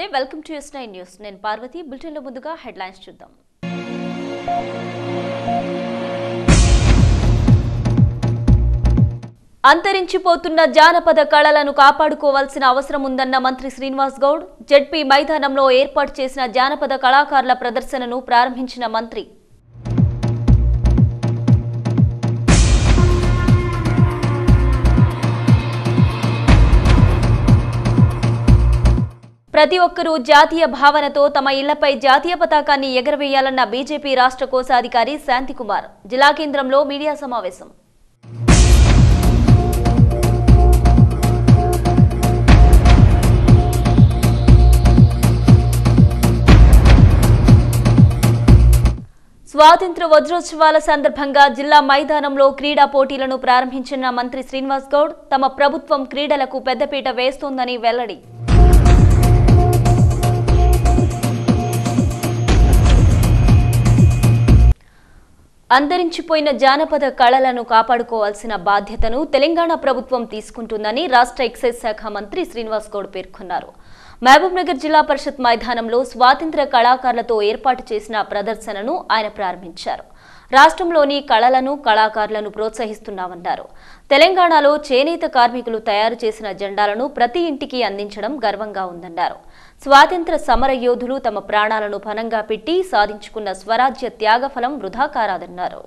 Welcome to S nine news నేను పార్వతి బులెటిన్లో ముందుగా హెడ్లైన్స్ చూద్దాం అంతరించిపోతున్న జానపద కళలను కాపాడుకోవాల్సిన అవసరం ఉందన్న మంత్రి శ్రీనివాస్ గౌడ్ జెడ్పీ మైదానంలో ఏర్పాటు చేసిన జానపద కళాకారుల ప్రదర్శనను ప్రారంభించిన మంత్రి ప్రతి ఒక్కరూ జాతీయ భావనతో తమ ఇళ్లపై జాతీయ పతాకాన్ని ఎగరవేయాలన్న బీజేపీ రాష్ట్ర కోశాధికారి శాంతికుమార్ జిల్లా కేంద్రంలో మీడియా సమావేశం స్వాతంత్ర వజ్రోత్సవాల సందర్భంగా జిల్లా మైదానంలో క్రీడా పోటీలను ప్రారంభించిన మంత్రి శ్రీనివాస్ గౌడ్ తమ ప్రభుత్వం క్రీడలకు పెద్దపీట వేస్తోందని వెల్లడి అంతరించిపోయిన జానపద కళలను కాపాడుకోవాల్సిన బాధ్యతను తెలంగాణ ప్రభుత్వం తీసుకుంటుందని రాష్ట్ర ఎక్సైజ్ శాఖ మంత్రి శ్రీనివాస్ గౌడ్ పేర్కొన్నారు మహబూబ్నగర్ జిల్లా పరిషత్ మైదానంలో స్వాతంత్ర కళాకారులతో ఏర్పాటు చేసిన ప్రదర్శనను ఆయన ప్రారంభించారు రాష్ట్రంలోని కళలను కళాకారులను ప్రోత్సహిస్తున్నామన్నారు తెలంగాణలో చేనేత కార్మికులు తయారు చేసిన జెండాలను ప్రతి ఇంటికి అందించడం గర్వంగా ఉందన్నారు స్వాతంత్ర సమర యోధులు తమ ప్రాణాలను పనంగా పెట్టి సాధించుకున్న స్వరాజ్య త్యాగఫలం వృధా కారాదన్నారు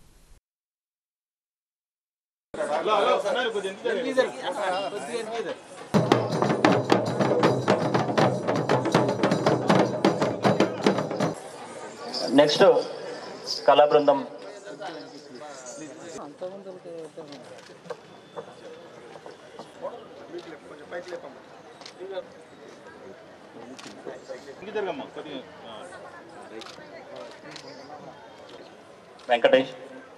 నెక్స్ట్ కళా బృందం వెంకటేష్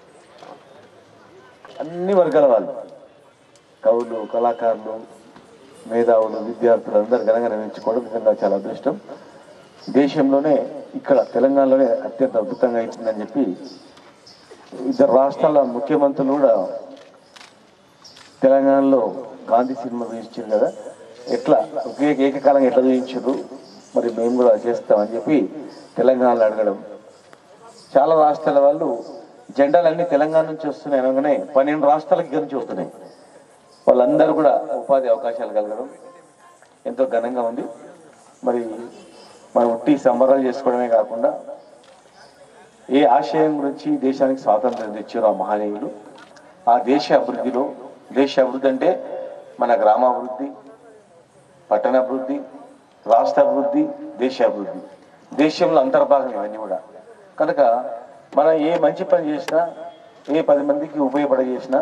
అన్ని వర్గాల వాళ్ళు కవులు కళాకారులు మేధావులు విద్యార్థులు అందరూ ఘనంగా నిర్వహించుకోవడం నిజంగా చాలా అదృష్టం దేశంలోనే ఇక్కడ తెలంగాణలోనే అత్యంత అద్భుతంగా ఇచ్చిందని చెప్పి ఇద్దరు రాష్ట్రాల ముఖ్యమంత్రులు కూడా తెలంగాణలో గాంధీ సినిమా చూపించారు కదా ఎట్లా ఒకే ఏకకాలంగా ఎట్లా చూపించారు మరి మేము కూడా చేస్తామని చెప్పి తెలంగాణలో అడగడం చాలా రాష్ట్రాల వాళ్ళు జెండాలన్నీ తెలంగాణ నుంచి వస్తున్నాయి అనగానే పన్నెండు రాష్ట్రాలకి ఇక్కడి నుంచి వస్తున్నాయి వాళ్ళందరూ కూడా ఉపాధి అవకాశాలు కలగడం ఎంతో ఘనంగా ఉంది మరి మనం ఉట్టి సంబరాలు చేసుకోవడమే కాకుండా ఏ ఆశయం గురించి దేశానికి స్వాతంత్రం తెచ్చారో ఆ మహనీయులు ఆ దేశ అభివృద్ధిలో దేశ అభివృద్ధి అంటే మన గ్రామాభివృద్ధి పట్టణాభివృద్ధి రాష్ట్ర అభివృద్ధి దేశ అభివృద్ధి దేశంలో అంతర్భాగం ఇవన్నీ కూడా కనుక మనం ఏ మంచి పని చేసినా ఏ పది మందికి ఉపయోగపడ చేసినా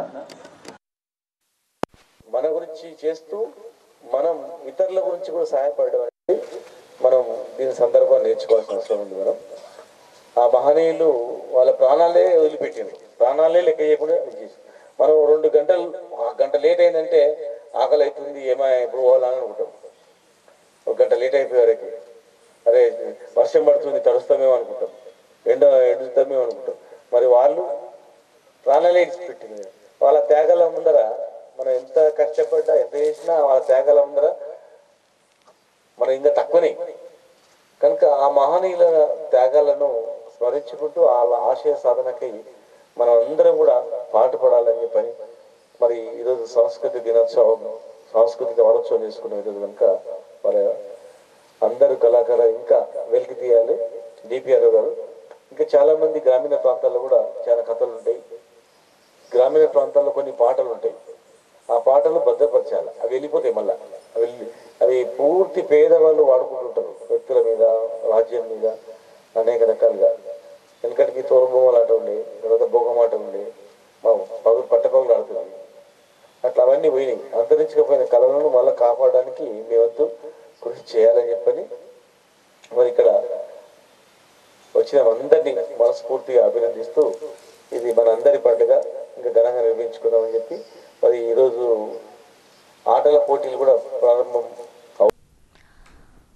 మన గురించి చేస్తూ మనం ఇతరుల గురించి కూడా సహాయపడడం అనేది మనం దీని సందర్భాన్ని నేర్చుకోవాల్సిన అవసరం ఉంది మనం ఆ మహనీయులు వాళ్ళ ప్రాణాలే వదిలిపెట్టిండ్రు ప్రాణాలే లెక్క చేయకుండా ఇది చేసి మనం రెండు గంటలు ఆ గంట లేట్ అయిందంటే ఆకలి అవుతుంది ఏమో ఎప్పుడు పోవాలని అనుకుంటాం ఒక గంట లేట్ అయిపోయే వరకు అరే వర్షం పడుతుంది తడుస్తామేమో అనుకుంటాం ఎండ ఎండుతామేమో అనుకుంటాం మరి వాళ్ళు ప్రాణాలే ఇచ్చిపెట్టింది వాళ్ళ త్యాగాల ముందర మనం ఎంత కష్టపడ్డా ఎంత చేసినా వాళ్ళ త్యాగాల ముందర మనం ఇంకా తక్కువనే కనుక ఆ మహనీయుల త్యాగాలను స్మరించుకుంటూ వాళ్ళ ఆశయ సాధనకై మనం అందరం కూడా పాటుపడాలని చెప్పని మరి ఈరోజు సంస్కృతి దినోత్సవం సాంస్కృతిక వారోత్సవం చేసుకునే ఈరోజు కనుక మరి అందరు కళాకారులు ఇంకా వెలికి తీయాలి డిపిఆర్ గారు ఇంకా చాలా మంది గ్రామీణ ప్రాంతాల్లో కూడా చాలా కథలు ఉంటాయి గ్రామీణ ప్రాంతాల్లో కొన్ని పాటలు ఉంటాయి ఆ పాటలు భద్రపరచాలి అవి వెళ్ళిపోతాయి మళ్ళా అవి వెళ్ళి అవి పూర్తి పేదవాళ్ళు వాడుకుంటుంటారు వ్యక్తుల మీద రాజ్యం మీద అనేక రకాలుగా ఎందుకంటే మీ తోలుబొమ్మలు ఆట ఉండే తర్వాత భోగమాట ఉండే మా పగు పట్టపగులు ఆడుతుంది అట్లా అవన్నీ పోయినాయి అంతరించకపోయిన కళలను మళ్ళీ కాపాడడానికి మీ వద్దు కృషి చేయాలని చెప్పని మరి ఇక్కడ వచ్చిన అందరినీ మనస్ఫూర్తిగా అభినందిస్తూ ఇది మన అందరి పండుగ ఇంకా ఘనంగా నిర్వహించుకుందామని చెప్పి మరి ఈరోజు ఆటల పోటీలు కూడా ప్రారంభం అవు-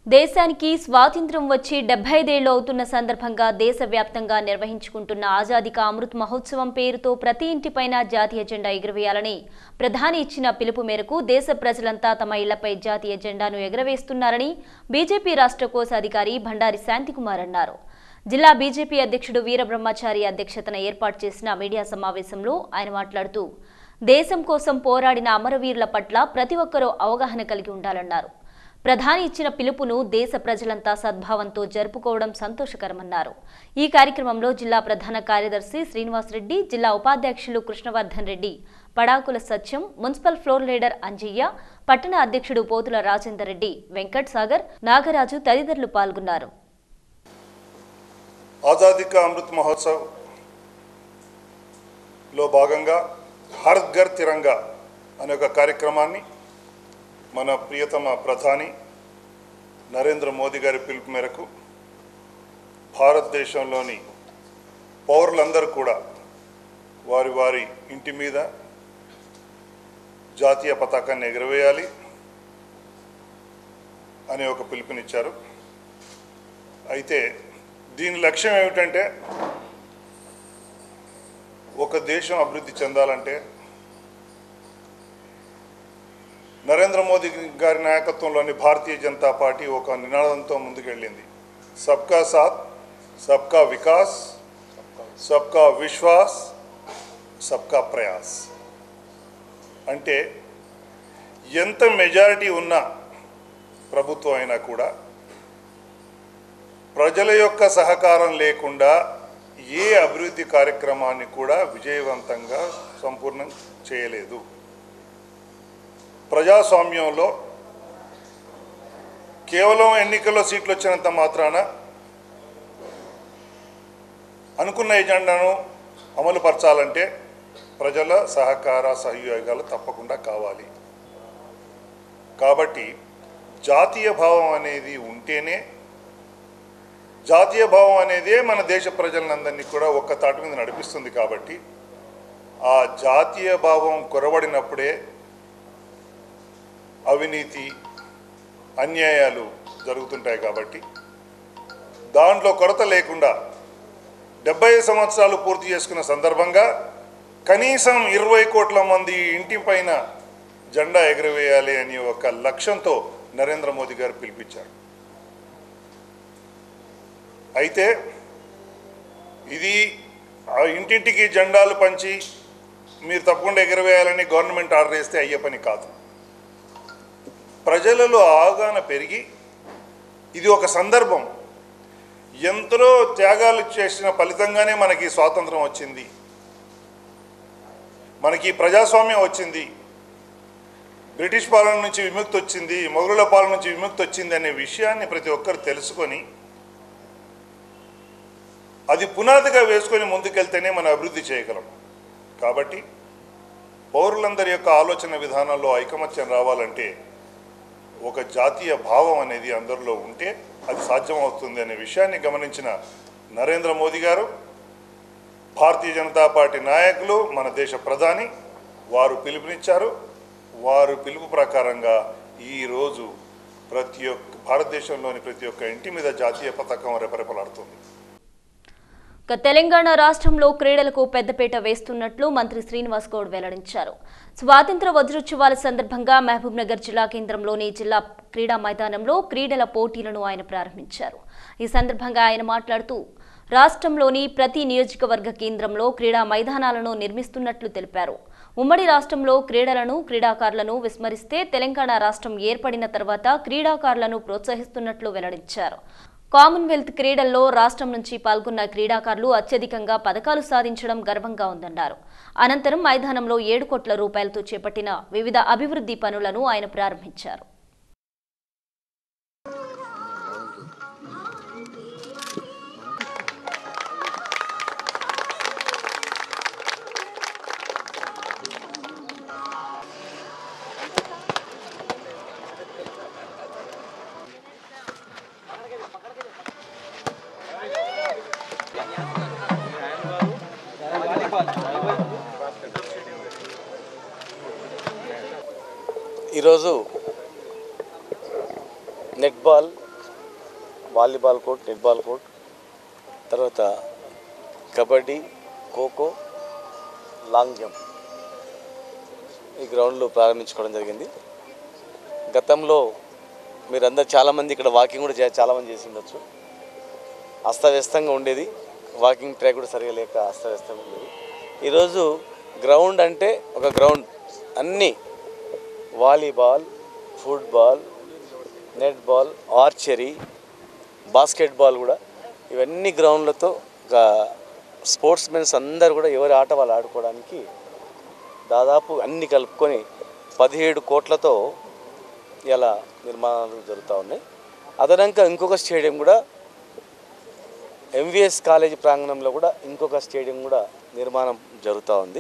దేశానికి స్వాతంత్ర్యం వచ్చి డెబ్బై ఐదేళ్లు అవుతున్న సందర్భంగా దేశవ్యాప్తంగా నిర్వహించుకుంటున్న ఆజాదీ కా అమృత్ మహోత్సవం పేరుతో ప్రతి ఇంటిపైన జాతీయ జెండా ఎగురవేయాలని ప్రధాని ఇచ్చిన పిలుపు మేరకు దేశ ప్రజలంతా తమ ఇళ్లపై జాతీయ జెండాను ఎగురవేస్తున్నారని బీజేపీ రాష్ట్ర కోశాధికారి భండారి శాంతికుమార్ అన్నారు జిల్లా బీజేపీ అధ్యక్షుడు వీరబ్రహ్మచారి అధ్యక్షతన ఏర్పాటు చేసిన మీడియా సమావేశంలో ఆయన మాట్లాడుతూ దేశం కోసం పోరాడిన అమరవీరుల పట్ల ప్రతి ఒక్కరూ అవగాహన కలిగి ఉండాలన్నారు ప్రధాని ఇచ్చిన పిలుపును దేశ ప్రజలంతా సద్భావంతో జరుపుకోవడం సంతోషకరమన్నారు ఈ కార్యక్రమంలో జిల్లా ప్రధాన కార్యదర్శి శ్రీనివాస్ రెడ్డి జిల్లా ఉపాధ్యక్షులు Krishnavardhan Reddy Padakula Satyam municipal floor leader Anjaiah పట్టణ అధ్యక్షుడు పోతుల రాజేందర్ రెడ్డి వెంకట్ సాగర్ నాగరాజు తదితరులు పాల్గొన్నారు ఆజాదీ కా అమృత్ మహోత్సవ్ లో భాగంగా హర్ ఘర్ తిరంగా అనే ఒక కార్యక్రమాన్ని మన ప్రియతమ ప్రధాని నరేంద్ర మోదీ గారి పిలుపు మేరకు భారతదేశంలోని పౌరులందరూ కూడా వారి వారి ఇంటి మీద జాతీయ పతాకాన్ని ఎగురవేయాలి అనే ఒక పిలుపునిచ్చారు అయితే దీని లక్ష్యం ఏమిటంటే ఒక దేశం అభివృద్ధి చెందాలంటే నరేంద్ర మోదీ గారి నాయకత్వంలోని భారతీయ జనతా పార్టీ ఒక నినాదంతో ముందుకెళ్ళింది సబ్కా సాత్ సబ్కా వికాస్ సబ్కా విశ్వాస్ సబ్కా ప్రయాస్ అంటే ఎంత మెజారిటీ ఉన్న ప్రభుత్వం అయినా కూడా ప్రజల యొక్క సహకారం లేకుండా ఏ అభివృద్ధి కార్యక్రమాన్ని కూడా విజయవంతంగా సంపూర్ణం చేయలేదు ప్రజాస్వామ్యంలో కేవలం ఎన్నికల్లో సీట్లు వచ్చినంత మాత్రాన అనుకున్న ఎజెండాను అమలుపరచాలంటే ప్రజల సహకార సహయోగాలు తప్పకుండా కావాలి కాబట్టి జాతీయ భావం అనేది ఉంటేనే జాతీయ భావం అనేదే మన దేశ ప్రజలందరినీ కూడా ఒక్క తాటి మీద నడిపిస్తుంది కాబట్టి ఆ జాతీయ భావం కొరబడినప్పుడే అవినీతి అన్యాయాలు జరుగుతుంటాయి కాబట్టి దాంట్లో కొరత లేకుండా డెబ్బై సంవత్సరాలు పూర్తి చేసుకున్న సందర్భంగా కనీసం ఇరవై కోట్ల మంది ఇంటి పైన జెండా ఎగురవేయాలి అని ఒక లక్ష్యంతో నరేంద్ర మోదీ గారు పిలిపించారు అయితే ఇది ఆ ఇంటింటికి జెండాలు పంచి మీరు తప్పకుండా ఎగరవేయాలని గవర్నమెంట్ ఆర్డర్ వేస్తే అయ్యే పని కాదు ప్రజలలో అవగాహన పెరిగి ఇది ఒక సందర్భం ఎంతలో త్యాగాలు చేసిన ఫలితంగానే మనకి స్వాతంత్రం వచ్చింది మనకి ప్రజాస్వామ్యం వచ్చింది బ్రిటిష్ పాలన నుంచి విముక్తి వచ్చింది మొఘలుల పాలన నుంచి విముక్తి వచ్చింది అనే విషయాన్ని ప్రతి ఒక్కరు తెలుసుకొని అది పునాదిగా వేసుకొని ముందుకెళ్తేనే మనం అభివృద్ధి చేయగలం కాబట్టి పౌరులందరి యొక్క ఆలోచన విధానాల్లో ఐకమత్యం రావాలంటే ఒక జాతీయ భావం అనేది అందరిలో ఉంటే అది సాధ్యమవుతుంది అనే విషయాన్ని గమనించిన నరేంద్ర మోదీ గారు భారతీయ జనతా పార్టీ నాయకులు మన దేశ ప్రధాని వారు పిలుపునిచ్చారు వారు పిలుపు ప్రకారంగా ఈరోజు ప్రతి ఒక్క భారతదేశంలోని ప్రతి ఒక్క ఇంటి మీద జాతీయ పతాకం రెపరెపలాడుతుంది ఇక తెలంగాణ రాష్ట్రంలో క్రీడలకు పెద్దపీట వేస్తున్నట్లు మంత్రి శ్రీనివాస్ గౌడ్ వెల్లడించారు స్వాతంత్ర వజ్రోత్సవాల సందర్భంగా మహబూబ్ నగర్ జిల్లా కేంద్రంలోని జిల్లా క్రీడా మైదానంలో క్రీడల పోటీలను ఆయన ప్రారంభించారు ఈ సందర్భంగా ఆయన మాట్లాడుతూ రాష్ట్రంలోని ప్రతి నియోజకవర్గ కేంద్రంలో క్రీడా మైదానాలను నిర్మిస్తున్నట్లు తెలిపారు ఉమ్మడి రాష్ట్రంలో క్రీడలను క్రీడాకారులను విస్మరిస్తే తెలంగాణ రాష్ట్రం ఏర్పడిన తర్వాత క్రీడాకారులను ప్రోత్సహిస్తున్నట్లు వెల్లడించారు కామన్వెల్త్ క్రీడల్లో రాష్ట్రం నుంచి పాల్గొన్న క్రీడాకారులు అత్యధికంగా పథకాలు సాధించడం గర్వంగా ఉందన్నారు అనంతరం మైదానంలో ఏడు కోట్ల రూపాయలతో చేపట్టిన వివిధ అభివృద్ధి పనులను ఆయన ప్రారంభించారు ఈరోజు netball volleyball court netball court తర్వాత కబడ్డీ ఖోఖో లాంగ్ జంప్ ఈ గ్రౌండ్లో ప్రారంభించుకోవడం జరిగింది గతంలో మీరందరూ చాలామంది ఇక్కడ వాకింగ్ కూడా చే- చాలామంది చేసి ఉండొచ్చు అస్తవ్యస్తంగా ఉండేది వాకింగ్ ట్రాక్ కూడా సరిగా లేక అస్తవ్యస్తంగా ఉండేది ఈరోజు గ్రౌండ్ అంటే ఒక గ్రౌండ్ అన్నీ volleyball football net ball archery basket ball కూడా ఇవన్నీ గ్రౌండ్లతో ఒక స్పోర్ట్స్ మెన్స్ అందరూ కూడా ఎవరి ఆట వాళ్ళు ఆడుకోవడానికి దాదాపు అన్ని కలుపుకొని పదిహేడు కోట్లతో ఇలా నిర్మాణాలు జరుగుతూ ఉన్నాయి అదనంగా ఇంకొక స్టేడియం కూడా ఎంవిఎస్ కాలేజీ ప్రాంగణంలో కూడా ఇంకొక స్టేడియం కూడా నిర్మాణం జరుగుతూ ఉంది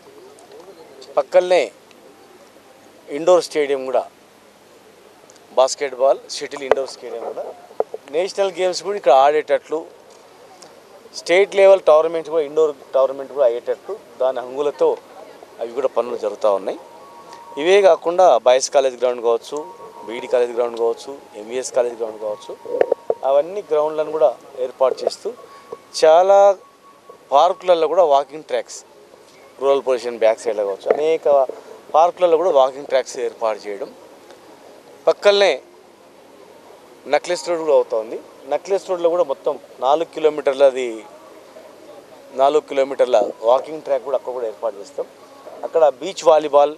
పక్కనే ఇండోర్ స్టేడియం కూడా బాస్కెట్బాల్ షటిల్ ఇండోర్ స్టేడియం కూడా నేషనల్ గేమ్స్ కూడా ఇక్కడ ఆడేటట్లు స్టేట్ లెవెల్ టోర్నమెంట్ కూడా ఇండోర్ టోర్నమెంట్ కూడా అయ్యేటట్టు దాని హంగులతో అవి కూడా పనులు జరుగుతూ ఉన్నాయి ఇవే కాకుండా బాయ్స్ కాలేజ్ గ్రౌండ్ కావచ్చు బీఈడి కాలేజ్ గ్రౌండ్ కావచ్చు ఎంవిఎస్ కాలేజ్ గ్రౌండ్ కావచ్చు అవన్నీ గ్రౌండ్లను కూడా ఏర్పాటు చేస్తూ చాలా పార్కులలో కూడా walking tracks rural position back సైడ్లో కావచ్చు అనేక పార్కులలో కూడా వాకింగ్ ట్రాక్స్ ఏర్పాటు చేయడం పక్కనే నక్లెస్ రోడ్ కూడా అవుతోంది నక్లెస్ రోడ్లో కూడా మొత్తం నాలుగు కిలోమీటర్లది నాలుగు కిలోమీటర్ల వాకింగ్ ట్రాక్ కూడా అక్కడ కూడా ఏర్పాటు చేస్తాం అక్కడ beach volleyball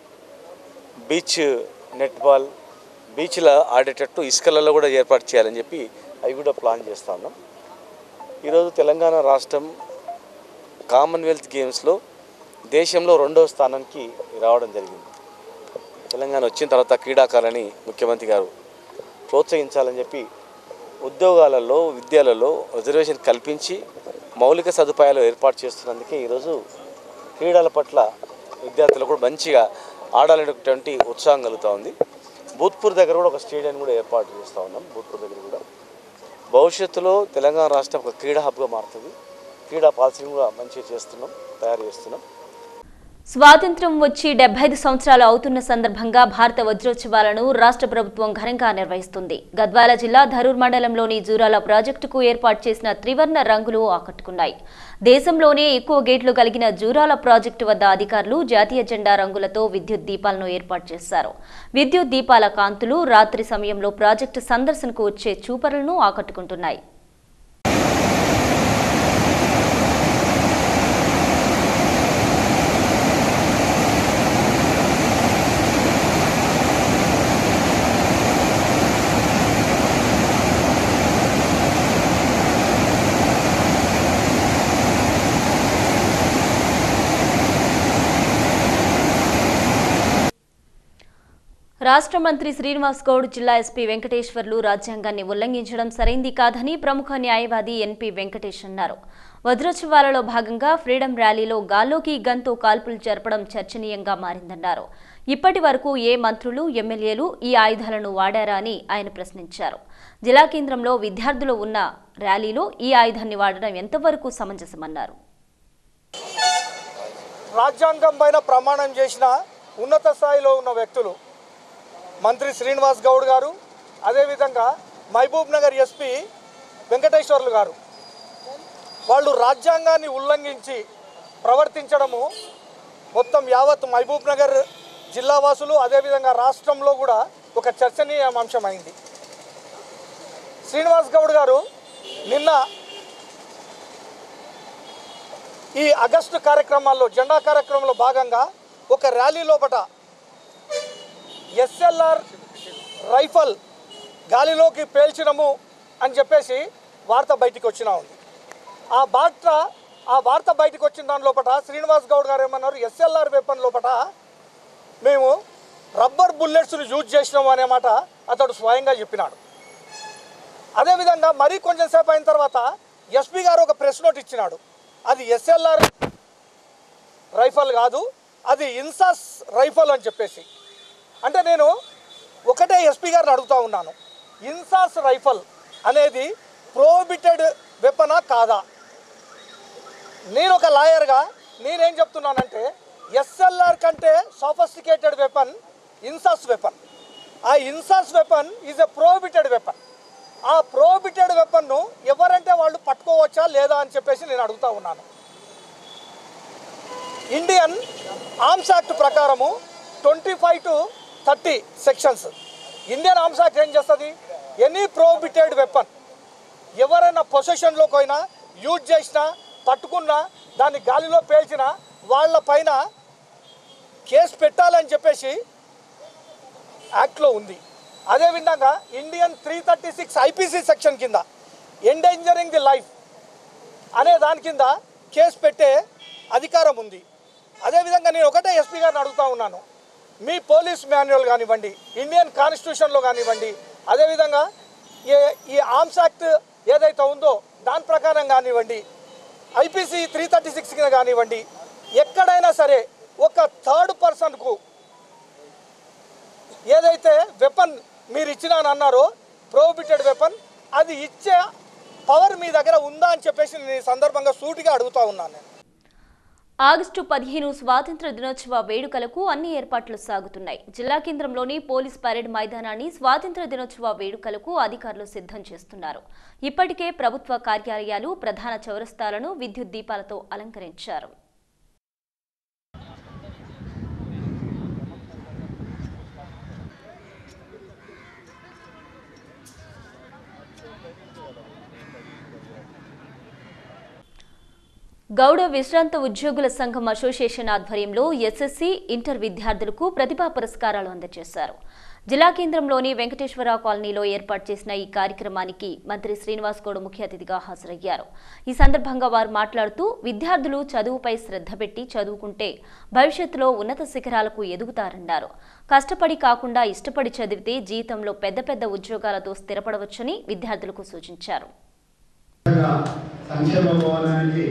beach net ball బీచ్లో ఆడేటట్టు ఇసుకలలో కూడా ఏర్పాటు చేయాలని చెప్పి అవి కూడా ప్లాన్ చేస్తా ఉన్నాం ఈరోజు తెలంగాణ రాష్ట్రం కామన్వెల్త్ గేమ్స్లో దేశంలో రెండవ స్థానానికి రావడం జరిగింది తెలంగాణ వచ్చిన తర్వాత క్రీడాకారులని ముఖ్యమంత్రి గారు ప్రోత్సహించాలని చెప్పి ఉద్యోగాలలో విద్యలలో రిజర్వేషన్ కల్పించి మౌలిక సదుపాయాలు ఏర్పాటు చేస్తున్నందుకే ఈరోజు క్రీడల పట్ల విద్యార్థులు కూడా మంచిగా ఆడాలనేటువంటి ఉత్సాహం కలుగుతూ ఉంది భూత్పూర్ దగ్గర కూడా ఒక స్టేడియం కూడా ఏర్పాటు చేస్తూ ఉన్నాం భూత్పూర్ దగ్గర కూడా భవిష్యత్తులో తెలంగాణ రాష్ట్రం ఒక క్రీడా హబ్గా మారుతుంది క్రీడా పాలసీని కూడా మంచిగా చేస్తున్నాం తయారు చేస్తున్నాం స్వాతంత్ర్యం వచ్చి డెబ్బై ఐదు సంవత్సరాలు అవుతున్న సందర్భంగా భారత వజ్రోత్సవాలను రాష్ట్ర ప్రభుత్వం ఘనంగా నిర్వహిస్తుంది గద్వాల జిల్లా ధరూర్ మండలంలోని జూరాల ప్రాజెక్టుకు ఏర్పాటు చేసిన త్రివర్ణ రంగులు ఆకట్టుకున్నాయి దేశంలోనే ఎక్కువ గేట్లు కలిగిన జూరాల ప్రాజెక్టు వద్ద అధికారులు జాతీయ జెండా రంగులతో విద్యుత్ దీపాలను ఏర్పాటు చేశారు విద్యుత్ దీపాల కాంతులు రాత్రి సమయంలో ప్రాజెక్టు సందర్శనకు వచ్చే చూపరులను ఆకట్టుకుంటున్నాయి రాష్ట్ర మంత్రి శ్రీనివాస్ గౌడ్ జిల్లా ఎస్పీ వెంకటేశ్వర్లు రాజ్యాంగాన్ని ఉల్లంఘించడం సరైంది కాదని ప్రముఖ న్యాయవాది ఎన్పి వెంకటేష్ అన్నారు వజ్రోత్సవాలలో భాగంగా ఫ్రీడమ్ ర్యాలీలో గాల్లోకి గన్తో కాల్పులు జరపడం చర్చనీయంగా మారిందన్నారు ఇప్పటి వరకు ఏ మంత్రులు ఎమ్మెల్యేలు ఈ ఆయుధాలను వాడారా అని ఆయన ప్రశ్నించారు జిల్లా కేంద్రంలో విద్యార్థులు ఉన్న ర్యాలీలో ఈ ఆయుధాన్ని వాడడం ఎంతవరకు సమంజసమన్నారు రాజ్యాంగం పైన ప్రమాణం చేసిన ఉన్నత స్థాయిలో ఉన్న వ్యక్తులు మంత్రి శ్రీనివాస్ గౌడ్ గారు అదేవిధంగా మహబూబ్ నగర్ ఎస్పీ వెంకటేశ్వర్లు గారు వాళ్ళు రాజ్యాంగాన్ని ఉల్లంఘించి ప్రవర్తించడము మొత్తం యావత్ మహబూబ్ నగర్ జిల్లా వాసులు అదేవిధంగా రాష్ట్రంలో కూడా ఒక చర్చనీయాంశమైంది శ్రీనివాస్ గౌడ్ గారు నిన్న ఈ ఆగస్టు కార్యక్రమాల్లో జెండా కార్యక్రమంలో భాగంగా ఒక ర్యాలీ లోపట ఎస్ఎల్ఆర్ రైఫల్ గాలిలోకి పేల్చినము అని చెప్పేసి వార్త బయటికి వచ్చినా ఉంది ఆ వార్త ఆ వార్త బయటికి వచ్చిన దాని లోపల శ్రీనివాస్ గౌడ్ గారు ఏమన్నారు ఎస్ఎల్ఆర్ వెపన్ లోపల మేము రబ్బర్ బుల్లెట్స్ను యూజ్ చేసినాము అనే మాట అతడు స్వయంగా చెప్పినాడు అదేవిధంగా మరీ కొంచెం సేపు అయిన తర్వాత ఎస్పీ గారు ఒక ప్రెస్ నోట్ ఇచ్చినాడు అది ఎస్ఎల్ఆర్ రైఫల్ కాదు అది ఇన్సాస్ రైఫల్ అని చెప్పేసి అంటే నేను ఒకటే ఎస్పీ గారిని అడుగుతా ఉన్నాను ఇన్సాస్ రైఫల్ అనేది ప్రోహిబిటెడ్ వెపనా కాదా నేను ఒక లాయర్గా నేనేం చెప్తున్నానంటే ఎస్ఎల్ఆర్ కంటే సోఫస్టికేటెడ్ వెపన్ ఇన్సాస్ వెపన్ ఆ INSAS weapon is a prohibited weapon ఆ ప్రోహిబిటెడ్ వెపన్ను ఎవరంటే వాళ్ళు పట్టుకోవచ్చా లేదా అని చెప్పేసి నేను అడుగుతా ఉన్నాను ఇండియన్ ఆర్మ్స్ యాక్ట్ ప్రకారము twenty five to thirty sections Indian arms act ఏం చేస్తుంది ఎనీ ప్రోహిబిటెడ్ వెపన్ ఎవరైనా పొజిషన్లోకి పోయినా యూజ్ చేసినా పట్టుకున్నా దాన్ని గాలిలో పేల్చినా వాళ్ళ పైన కేసు పెట్టాలని చెప్పేసి యాక్ట్లో ఉంది అదేవిధంగా Indian three thirty six IPC section కింద ఎండేంజరింగ్ ది లైఫ్ అనే దాని కింద కేసు పెట్టే అధికారం ఉంది అదేవిధంగా నేను ఒకటే ఎస్పీ గారిని అడుగుతా ఉన్నాను మీ పోలీస్ మాన్యువల్ కానివ్వండి ఇండియన్ కాన్స్టిట్యూషన్లో కానివ్వండి అదేవిధంగా ఏ ఈ ఆర్మ్స్ యాక్ట్ ఏదైతే ఉందో దాని ప్రకారం కానివ్వండి ఐపీసీ త్రీ థర్టీ సిక్స్ కింద కానివ్వండి ఎక్కడైనా సరే ఒక థర్డ్ పర్సన్కు ఏదైతే వెపన్ మీరు ఇచ్చినాను అన్నారో ప్రోహిబిటెడ్ వెపన్ అది ఇచ్చే పవర్ మీ దగ్గర ఉందా అని చెప్పేసి నేను ఈ సందర్భంగా సూటిగా అడుగుతా ఉన్నాను నేను ఆగస్టు పదిహేను స్వాతంత్ర దినోత్సవ వేడుకలకు అన్ని ఏర్పాట్లు సాగుతున్నాయి జిల్లా కేంద్రంలోని పోలీస్ పరేడ్ మైదానాన్ని స్వాతంత్ర దినోత్సవ వేడుకలకు అధికారులు సిద్ధం చేస్తున్నారు ఇప్పటికే ప్రభుత్వ కార్యాలయాలు ప్రధాన చౌరస్తాలను విద్యుత్ దీపాలతో అలంకరించారు గౌడ విశ్రాంత ఉద్యోగుల సంఘం అసోసియేషన్ ఆధ్వర్యంలో ఎస్ఎస్సి ఇంటర్ విద్యార్థులకు ప్రతిభా పురస్కారాలు అందజేశారు జిల్లా కేంద్రంలోని వెంకటేశ్వర కాలనీలో ఏర్పాటు చేసిన ఈ కార్యక్రమానికి మంత్రి శ్రీనివాస్ గౌడ్ ముఖ్య అతిథిగా హాజరయ్యారు ఈ సందర్భంగా వారు మాట్లాడుతూ విద్యార్థులు చదువుపై శ్రద్ధ పెట్టి చదువుకుంటే భవిష్యత్తులో ఉన్నత శిఖరాలకు ఎదుగుతారన్నారు కష్టపడి కాకుండా ఇష్టపడి చదివితే జీవితంలో పెద్ద పెద్ద ఉద్యోగాలతో స్థిరపడవచ్చని విద్యార్థులకు సూచించారు సంక్షేమ భవనానికి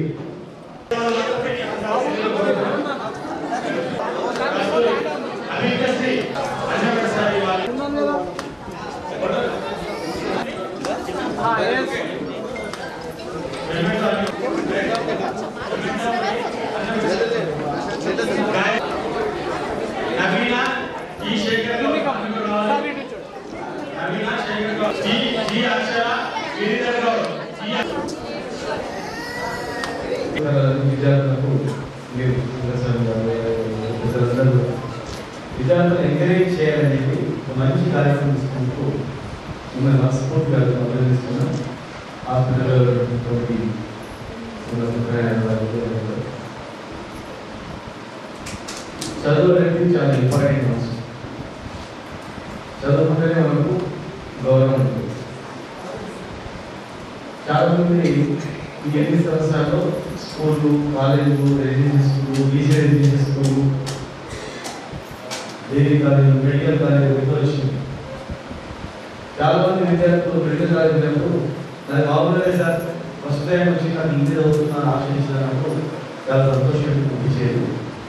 విద్యార్థులకు మీరు ప్రజలందరూ విద్యార్థులను ఎంకరేజ్ చేయాలని చెప్పి ఒక మంచి కార్యక్రమం తీసుకుంటూ మిమ్మల్ని మనస్ఫూర్తిగా అభినందిస్తున్నాం హాస్పిటల్లో ఉన్నటువంటి ఉన్నతమైన వారికి చదువు అనేది చాలా ఇంపార్టెంట్ అంశం చదువుకుంటేనే మనకు గౌరవం ఉంటుంది చాలా మంది ఈ ఎన్ని సంవత్సరాల్లో స్కూళ్ళు కాలేజీలు రెసిడెన్సీ స్కూళ్ళు బీసీ రెసిడెన్సీ స్కూళ్ళు డిగ్రీ కాలేజీలు మెడికల్ కాలేజీలు ఎక్కువ వచ్చింది చాలా మంది విద్యార్థులు మెడికల్ కాలేజ్ వెళ్ళినప్పుడు నాకు బాగుండలేదు సార్ ఫస్ట్ టైం వచ్చి నాకు ఇంటి చదువుతున్నా ఆశ్రయించినప్పుడు చాలా సంతోషం అనిపించేది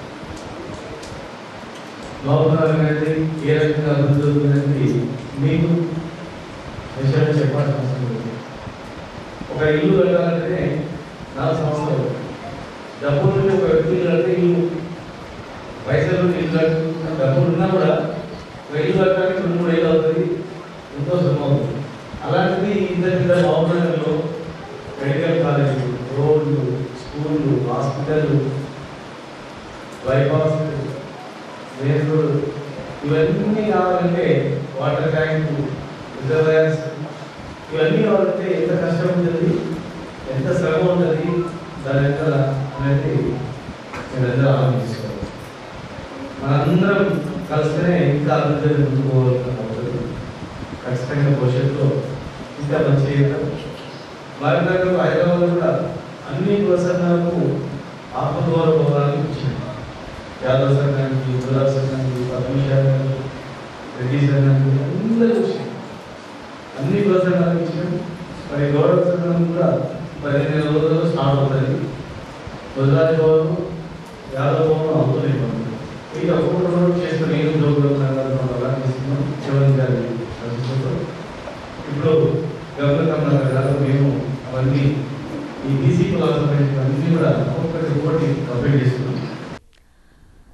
బాగున్నారు అనేది ఏ రకంగా అభివృద్ధి అవుతుందనేది మీకు విషయాలు చెప్పాల్సిన అవసరం లేదు ఒక ఇల్లు కట్టాలంటే నాలుగు సంవత్సరాలు డబ్బులు ఉంటే ఒక వ్యక్తి ఇల్లు కడితే ఇల్లు పైసలు ఉంటే ఇల్లు కట్టు డబ్బులు ఉన్నా కూడా ఒక ఇల్లు కట్టడానికి రెండు మూడు ఏళ్ళు అవుతుంది ఎంతో శ్రమ అవుతుంది అలాంటిది ఇద్దరు ఇద్దరు బాగుపడడంలో మెడికల్ కాలేజీలు రోడ్లు స్కూళ్ళు హాస్పిటళ్ళు బైపాస్ మెయిన్ రోడ్ ఇవన్నీ కావాలంటే వాటర్ ట్యాంకు రిజర్వాయర్స్ ఇవన్నీ కావాలంటే ఎంత కష్టం ఉంటుంది ఎంత శ్రమ ఉంటుంది దాని వెనకాల అనేది మీరందరూ ఆలోచించుకోవాలి మనందరం కలిస్తేనే ఇంకా అభివృద్ధి ముందుకు పోవాలి ఖచ్చితంగా భవిష్యత్తులో ఇంకా మంచి చేద్దాం మరినగర్ హైదరాబాద్ కూడా అన్ని ప్రసంగాలకు ఆత్మద్వార భవనానికి వచ్చింది యాదవ్ సంఘానికి గులాబ్ సంఘానికి పద్మశాఖానికి రెడ్డి సంఘానికి అందరూ వచ్చింది అన్ని ప్రసంగాలు ఇచ్చినాం మరి గౌరవ సంఘం కూడా పదిహేను రోజుల్లో స్టార్ట్ అవుతుంది గుజరాత్ భవన్ యాదవ్ భవన్ అవుతుంది ఇది ఒక్కొక్క రోజు చేస్తున్న ఏడు జోగులు సంఘాలు అలా చేస్తున్నాం చివరి గారి రచించడంతో. ఇప్పుడు గవర్నర్ గారు మేము అవన్నీ ఈ బీసీ కులాల సంబంధించిన అన్ని కూడా ఒక్కొక్కటి ఒక్కొక్కటి కంప్లీట్ చేస్తున్నాం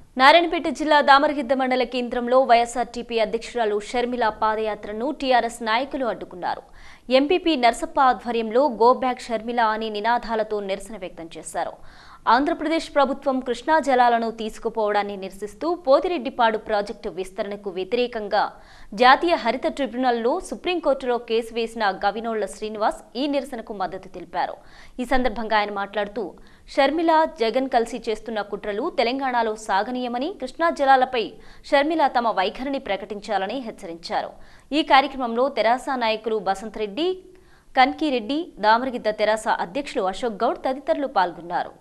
నారాయణపేట జిల్లా దామరగిద్ద మండల కేంద్రంలో వైఎస్ఆర్టీపీ అధ్యక్షురాలు షర్మిల పాదయాత్రను టీఆర్ఎస్ నాయకులు అడ్డుకున్నారు ఎంపీపీ నర్సప్ప ఆధ్వర్యంలో గో బ్యాక్ షర్మిల అని నినాదాలతో నిరసన వ్యక్తం చేశారు ఆంధ్రప్రదేశ్ ప్రభుత్వం కృష్ణా జలాలను తీసుకుపోవడాన్ని నిరసిస్తూ పోతిరెడ్డిపాడు ప్రాజెక్టు విస్తరణకు వ్యతిరేకంగా జాతీయ హరిత ట్రిబ్యునల్లో సుప్రీంకోర్టులో కేసు వేసిన గవినోళ్ల శ్రీనివాస్ ఈ నిరసనకు మద్దతు తెలిపారు ఈ సందర్భంగా ఆయన మాట్లాడుతూ షర్మిల జగన్ కలిసి చేస్తున్న కుట్రలు తెలంగాణలో సాగనీయమని కృష్ణా జలాలపై షర్మిల తమ వైఖరిని ప్రకటించాలని హెచ్చరించారు ఈ కార్యక్రమంలో తెరాస నాయకులు బసంత్ రెడ్డి కన్కీరెడ్డి దామరగిద్ద తెరాస అధ్యక్షులు అశోక్ గౌడ్ తదితరులు పాల్గొన్నారు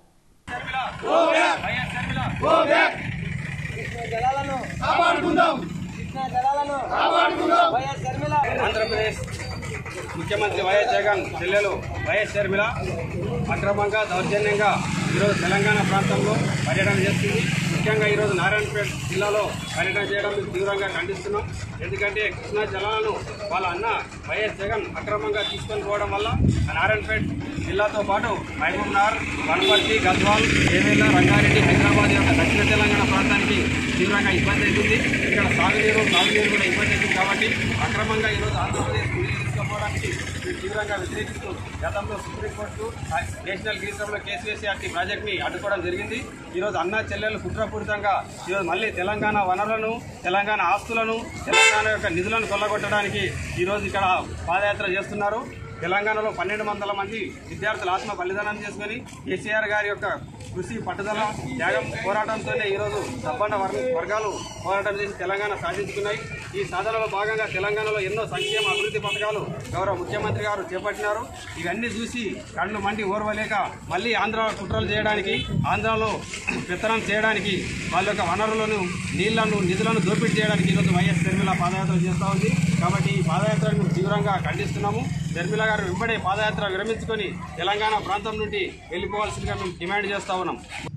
ఆంధ్రప్రదేశ్ ముఖ్యమంత్రి వైఎస్ జగన్ చెల్లెలు వైఎస్ షర్మిల అక్రమంగా దౌర్జన్యంగా ఈరోజు తెలంగాణ ప్రాంతంలో పర్యటన చేస్తుంది ముఖ్యంగా ఈరోజు నారాయణపేట జిల్లాలో పర్యటన చేయడం మేము తీవ్రంగా ఖండిస్తున్నాం ఎందుకంటే కృష్ణా జలాలను వాళ్ళ అన్న వైఎస్ జగన్ అక్రమంగా తీసుకొని పోవడం వల్ల ఆ నారాయణపేట జిల్లాతో పాటు మహబూబ్ నగర్ వనపర్తి గద్వాల్ ఏవేల రంగారెడ్డి హైదరాబాద్ యొక్క దక్షిణ తెలంగాణ ప్రాంతానికి తీవ్రంగా ఇబ్బంది అవుతుంది ఇక్కడ సాగునీరు తాగునీరు కూడా ఇబ్బంది అవుతుంది కాబట్టి అక్రమంగా ఈరోజు ఆంధ్రప్రదేశ్ నీళ్ళు తీసుకోవడానికి మేము తీవ్రంగా వ్యతిరేకిస్తూ గతంలో సుప్రీంకోర్టు ఆ నేషనల్ గ్రీసంలో కేసు వేసి అట్టి ప్రాజెక్ట్ని అడ్డుకోవడం జరిగింది ఈరోజు అన్న చెల్లెలు కుట్రపూరితంగా ఈరోజు మళ్ళీ తెలంగాణ వనరులను తెలంగాణ ఆస్తులను తెలంగాణ యొక్క నిధులను కొల్లగొట్టడానికి ఈరోజు ఇక్కడ పాదయాత్ర చేస్తున్నారు తెలంగాణలో పన్నెండు వందల మంది విద్యార్థులు ఆత్మ బలిదానం చేసుకుని కేసీఆర్ గారి యొక్క కృషి పట్టుదల త్యాగం పోరాటంతోనే ఈరోజు సబ్బండ వర్గ వర్గాలు పోరాటం చేసి తెలంగాణ సాధించుకున్నాయి ఈ సాధనలో భాగంగా తెలంగాణలో ఎన్నో సంక్షేమ అభివృద్ధి పథకాలు గౌరవ ముఖ్యమంత్రి గారు చేపట్టినారు ఇవన్నీ చూసి కళ్ళు మండి ఓర్వలేక మళ్ళీ ఆంధ్ర కుట్రలు చేయడానికి ఆంధ్రాలో విత్తనం చేయడానికి వాళ్ళ యొక్క వనరులను నీళ్లను నిధులను దోపిడీ చేయడానికి ఈరోజు వైఎస్ షర్మిల పాదయాత్ర చేస్తూ ఉంది కాబట్టి ఈ పాదయాత్రను తీవ్రంగా ఖండిస్తున్నాము షర్మిల గారు వెంబడే పాదయాత్ర విరమించుకొని తెలంగాణ ప్రాంతం నుండి వెళ్ళిపోవాల్సిందిగా మేము డిమాండ్ చేస్తా ఉన్నాం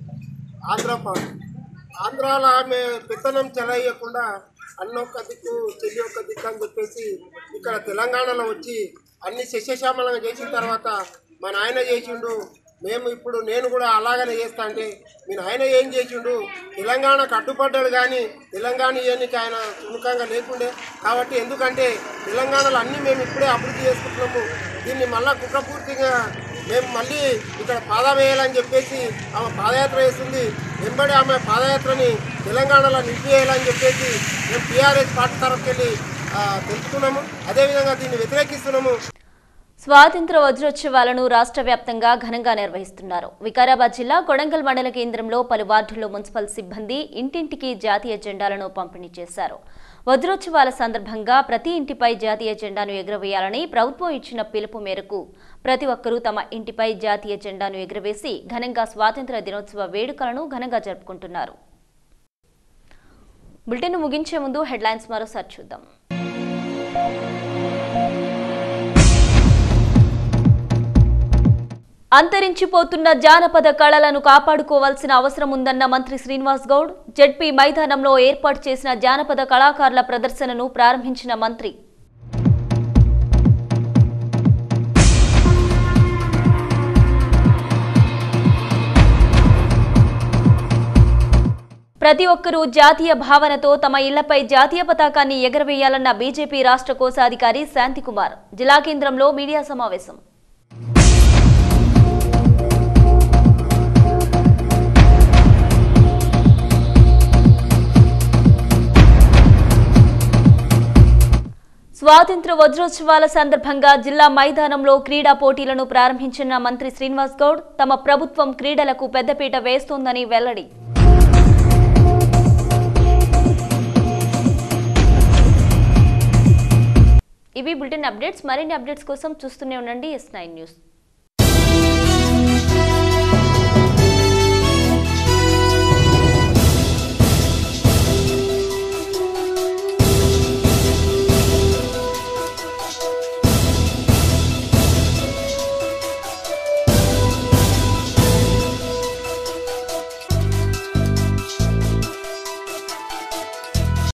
ఆంధ్ర పవన్ ఆంధ్రాలో ఆమె పెత్తనం చెలయ్యకుండా అన్నొక్క దిక్కు చెల్లి ఒక్క దిక్కు అని చెప్పేసి ఇక్కడ తెలంగాణలో వచ్చి అన్ని శస్యశ్యామలంగా చేసిన తర్వాత మా నాయన చేసిండు మేము ఇప్పుడు నేను కూడా అలాగనే చేస్తా అంటే మీ నాయన ఏం చేసిండు తెలంగాణకు అడ్డుపడ్డాడు కానీ తెలంగాణ ఇవన్నీకి ఆయన సుముఖంగా లేకుండే కాబట్టి ఎందుకంటే తెలంగాణలో అన్నీ మేము ఇప్పుడే అభివృద్ధి చేసుకుంటున్నాము దీన్ని మళ్ళా కుట్రపూర్తిగా మేము మళ్ళీ ఇక్కడ పాదం వేయాలని చెప్పేసి ఆమె పాదయాత్ర చేస్తుంది వెంబడి ఆమె పాదయాత్రని తెలంగాణలో నిలిపివేయాలని చెప్పేసి మేము టీఆర్ఎస్ పార్టీ తరఫుకి వెళ్ళి ఆ, తెలుపుతున్నాము అదేవిధంగా దీన్ని వ్యతిరేకిస్తున్నాము స్వాతంత్ర వజ్రోత్సవాలను రాష్ట్ర వ్యాప్తంగా ఘనంగా నిర్వహిస్తున్నారు వికారాబాద్ జిల్లా కొడంగల్ మండల కేంద్రంలో పలు వార్డుల్లో మున్సిపల్ సిబ్బంది ఇంటింటికి జాతీయ జెండాలను పంపిణీ చేశారు వజ్రోత్సవాల సందర్భంగా ప్రతి ఇంటిపై జాతీయ జెండాను ఎగురవేయాలని ప్రభుత్వం ఇచ్చిన పిలుపు మేరకు ప్రతి ఒక్కరూ తమ ఇంటిపై జాతీయ జెండాను ఎగురవేసి ఘనంగా స్వాతంత్ర దినోత్సవ వేడుకలను ఘనంగా జరుపుకుంటున్నారు బులెటిన్ ముగించే ముందు హెడ్లైన్స్ మరోసారి చూద్దాం అంతరించిపోతున్న జానపద కళలను కాపాడుకోవాల్సిన అవసరం ఉందన్న మంత్రి శ్రీనివాస్ గౌడ్ జడ్పీ మైదానంలో ఏర్పాటు చేసిన జానపద కళాకారుల ప్రదర్శనను ప్రారంభించిన మంత్రి ప్రతి ఒక్కరూ జాతీయ భావనతో తమ ఇళ్లపై జాతీయ పతాకాన్ని ఎగరవేయాలన్న బీజేపీ రాష్ట్ర కోశాధికారి శాంతికుమార్ జిల్లా కేంద్రంలో మీడియా సమావేశం స్వాతంత్ర వజ్రోత్సవాల సందర్భంగా జిల్లా మైదానంలో క్రీడా పోటీలను ప్రారంభించిన మంత్రి శ్రీనివాస్ గౌడ్ తమ ప్రభుత్వం క్రీడలకు పెద్దపీట వేస్తోందని వెల్లడి ఇవి బులెటిన్ అప్డేట్స్ మరిన్ని అప్డేట్స్ కోసం చూస్తూనే ఉండండి ఎస్ నైన్ న్యూస్